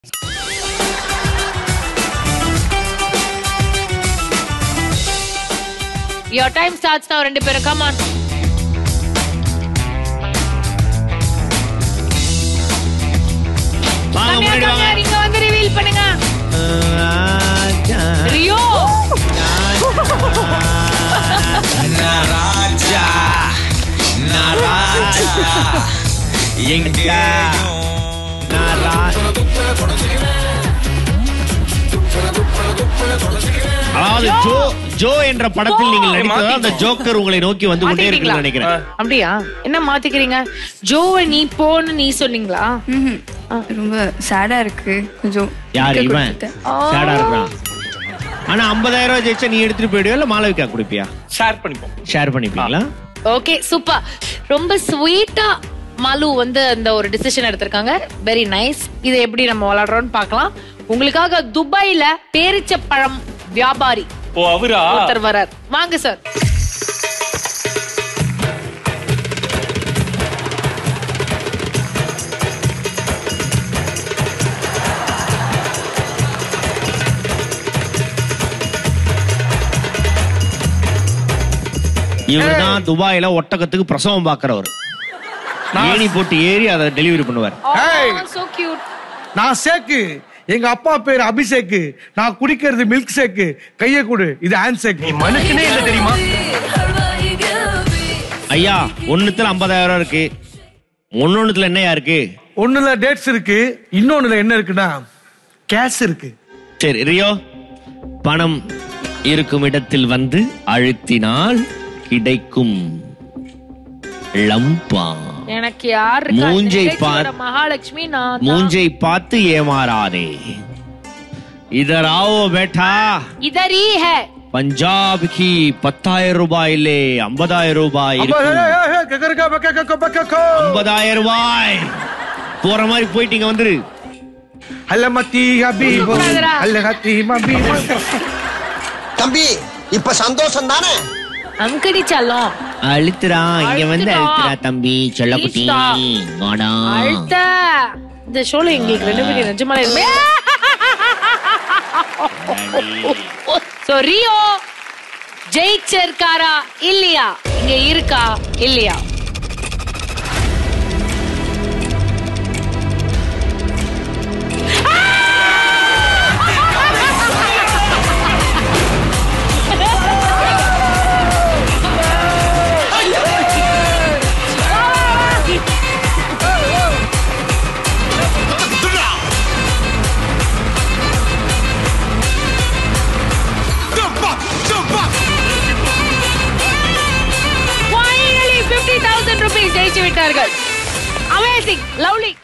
Your time starts now ரெண்டு பேரும் come on வாங்க முன்னாடி வாங்க நீங்க வந்து ரிவீல் பண்ணுங்க ரியோ ராஜா நான் ராஜா எங்க நான் ரா- அதாவது ஜோ ஜோ என்ற படத்தில் நீங்கள் நடித்ததா அந்த ஜோக்கர் உங்களை நோக்கி வந்து கொண்டே இருக்குன்னு நினைக்கிறேன் அப்படியா என்ன மாத்திக்கிறீங்க ஜோவை நீ போன்னு நீ சொன்னீங்களா ம்ஹும். ரொம்ப சேடா இருக்கு கொஞ்சம் யார் விட்டு இவன் கொடுத்துட்டேன். சேடா இருக்கிறான் ஆனா 50000 ரூபாய் ஜெயிச்சா நீ எடுத்துட்டு போயிடுவியா இல்ல மாளவிகா குடுப்பியா ஷேர் பண்ணிப்போம் ஷேர் பண்ணிப்பீங்களா ஓகே சூப்பர் ரொம்ப ஸ்வீட்டா மலு வந்து அந்த ஒரு டிசிஷன் எடுத்திருக்காங்க வெரி நைஸ் இதை எப்படி நம்ம விளையாடுறோம்னு பார்க்கலாம் உங்களுக்காக துபாயில பேரிச்ச பழம் வியாபாரி ஓ அவரா ஒருத்தர் வரார் வாங்க சார் இவர்தான் துபாயில ஒட்டகத்துக்கு பிரசவம் பாக்குறவர் ஏணி போட்டு ஏறி அதை டெலிவரி பண்ணுவார் Hey. சோ கியூட் நான் சேக்கு எங்க அப்பா பேர் அபிஷேக் நான் குடிக்கிறது மில்க் ஷேக் கைய கொடு இது ஹேண்ட் ஷேக் நீ மனுஷனே இல்ல தெரியுமா ஐயா ஒண்ணுத்துல 50000 ரூபாய் இருக்கு ஒன்னொன்னுத்துல என்னையா இருக்கு ஒண்ணுல டேட்ஸ் இருக்கு இன்னொன்னுல என்ன இருக்குன்னா கேஷ் இருக்கு சரி ரியோ பணம் இருக்கும் இடத்தில் வந்து அழுத்தினால் கிடைக்கும் லம்பா எனக்கு யார் இருக்கா? இந்த மூஞ்சை நிகழ்ச்சியோட பார். மகாலட்சுமி நான் தான். மூஞ்சை பார்த்து ஏமாறாதே இதர் आओ बेटा இதர் ஈ ஹே पंजाब की பத்தாயிரம் ரூபாய் இல்லே ஐம்பதாயிரம் ரூபாய் அப்பா, இருக்கும். ஏய், ஏய், ஏய், கக்கருக்கா, பக்கக்கா, பக்கக்கா. ஐம்பதாயிரம் ரூபாய் போற மாதிரி போயிட்டீங்க வந்துரு அல்லமத்தி ஹபீபு, கூடாதுடா. அல்லஹத்தி மபீபு. தம்பி இப்ப சந்தோஷம் தானே அங்கடி செல்லம் அழுத்துறா இங்க வந்து அழுத்துடா. அழுத்துறா தம்பி சொல்லக்குட்டி ப்ளீஸ்டா. வாடா அழுத்த இந்த ஷோல எங்களுக்கு ரெண்டு பேரும் நிஜமாலே சோ ரியோ ஜெயிச்சிருக்காரா இல்லையா இங்க இருக்கா இல்லையா Finally 50,000 rupees ஜெயிச்சு விட்டார்கள் அமேசிங் லவ்லி